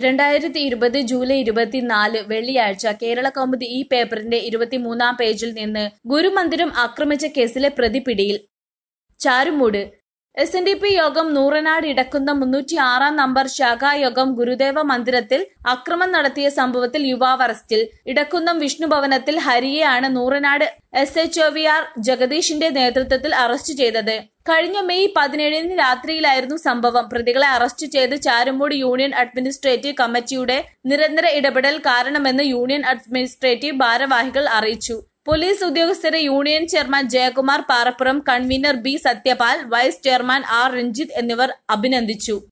രണ്ടായിരത്തി ഇരുപത് ജൂലൈ ഇരുപത്തിനാല് വെള്ളിയാഴ്ച കേരള കൗമുദി ഈ പേപ്പറിന്റെ ഇരുപത്തിമൂന്നാം പേജിൽ നിന്ന് ഗുരുമന്ദിരം ആക്രമിച്ച കേസിലെ പ്രതി പിടിയിൽ Charummoodu S N D P യോഗം നൂറനാട് ഇടക്കുന്ന മുന്നൂറ്റി ആറാം നമ്പർ ശാഖായോഗം ഗുരുദേവ മന്ദിരത്തിൽ അക്രമം നടത്തിയ സംഭവത്തിൽ യുവാവ് അറസ്റ്റിൽ ഇടക്കുന്നം വിഷ്ണു ഭവനത്തിൽ ഹരിയെയാണ് Nooranad S H O V R ജഗദീഷിന്റെ നേതൃത്വത്തിൽ അറസ്റ്റ് ചെയ്തത് കഴിഞ്ഞ മെയ് പതിനേഴിന് രാത്രിയിലായിരുന്നു സംഭവം പ്രതികളെ അറസ്റ്റ് ചെയ്ത് ചാരുമൂട് യൂണിയൻ അഡ്മിനിസ്ട്രേറ്റീവ് കമ്മിറ്റിയുടെ നിരന്തര ഇടപെടൽ കാരണമെന്ന് യൂണിയൻ അഡ്മിനിസ്ട്രേറ്റീവ് ഭാരവാഹികൾ അറിയിച്ചു പോലീസ് ഉദ്യോഗസ്ഥരെ union chairman Jayakumar Parappuram convener B Sathyapal vice chairman R Renjith എന്നിവർ അഭിനന്ദിച്ചു